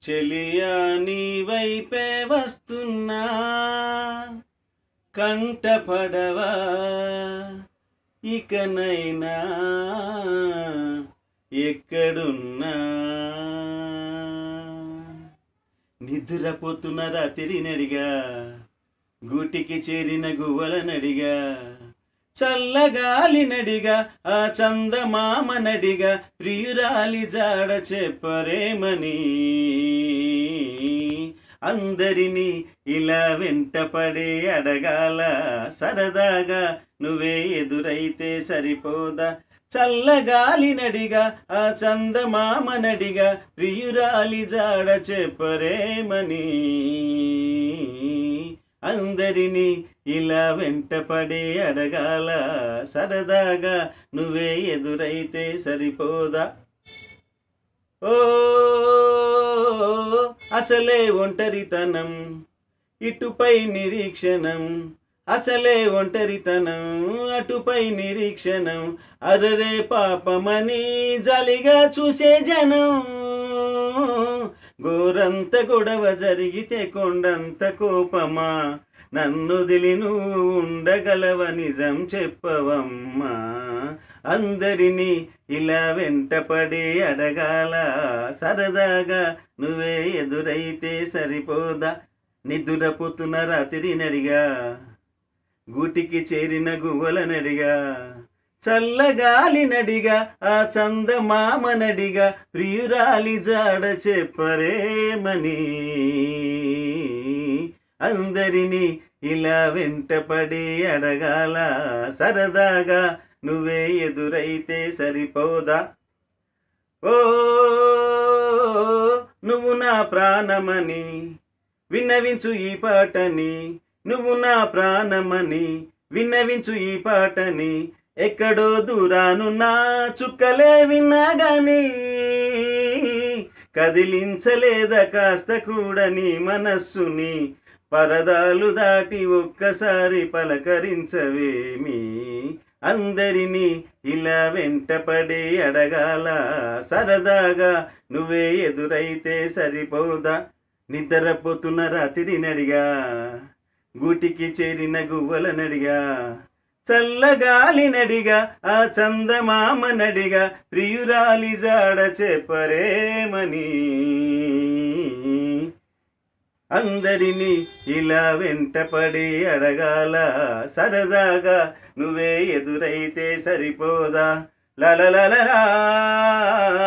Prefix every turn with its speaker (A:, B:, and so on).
A: చెలియా నీ వైపే వస్తున్నా కంటపడవా ఇకనైనా ఎక్కడున్నా నిద్రపోతున్న రాత్రి నడిగా గూటికి చేరిన గువ్వల నడిగా చల్లగాలి నడిగా ఆ చందమామ నడిగా ప్రియురాలి జాడ చెప్పరేమని అందరినీ ఇలా వెంటపడే అడగాల సరదాగా నువ్వే ఎదురైతే సరిపోదా చల్లగాలి నడిగా ఆ చందమామ నడిగా ప్రియురాలి జాడ చెప్పరేమని అందరినీ ఇలా వెంటపడి అడగాల సరదాగా నువ్వే ఎదురైతే సరిపోదా ఓ అసలే ఒంటరితనం ఇటుపై నిరీక్షణం అసలే ఒంటరితనం అటుపై నిరీక్షణం అరరే పాపమని జాలిగా చూసే జనం గోరంత గొడవ జరిగితే కొండంత కోపమా నన్ను దిలి నువ్వు ఉండగలవ నిజం చెప్పవమ్మా అందరినీ ఇలా వెంటపడి అడగాల సరదాగా నువ్వే ఎదురైతే సరిపోదా నిద్రపోతున్న రాత్రి నడిగా గూటికి చేరిన గువ్వల నడిగా చల్లగాలి నడిగా ఆ చందమామ నడిగా ప్రియురాలి జాడ చెప్పరేమని అందరినీ ఇలా వెంటపడి అడగాల సరదాగా నువ్వే ఎదురైతే సరిపోదా ఓ నువ్వు నా ప్రాణమని విన్నవించు ఈ పాటని నువ్వు నా ప్రాణమని విన్నవించు ఈ పాటని ఎక్కడో దూరాను నా చుక్కలే విన్నా గాని కదిలించలేదా కాస్త కూడా నీ మనస్సుని పరదాలు దాటి ఒక్కసారి పలకరించవేమి అందరినీ ఇలా వెంటపడి అడగాల సరదాగా నువ్వే ఎదురైతే సరిపోదా నిద్రపోతున్న రాత్రి నడిగా గూటికి చేరిన గువ్వల నడిగా చల్లగాలి నడిగా ఆ చందమామ నడిగా ప్రియురాలి జాడ చెప్పరేమని అందరినీ ఇలా వెంటపడి అడగాల సరదాగా నువ్వే ఎదురైతే సరిపోదా లలలలలా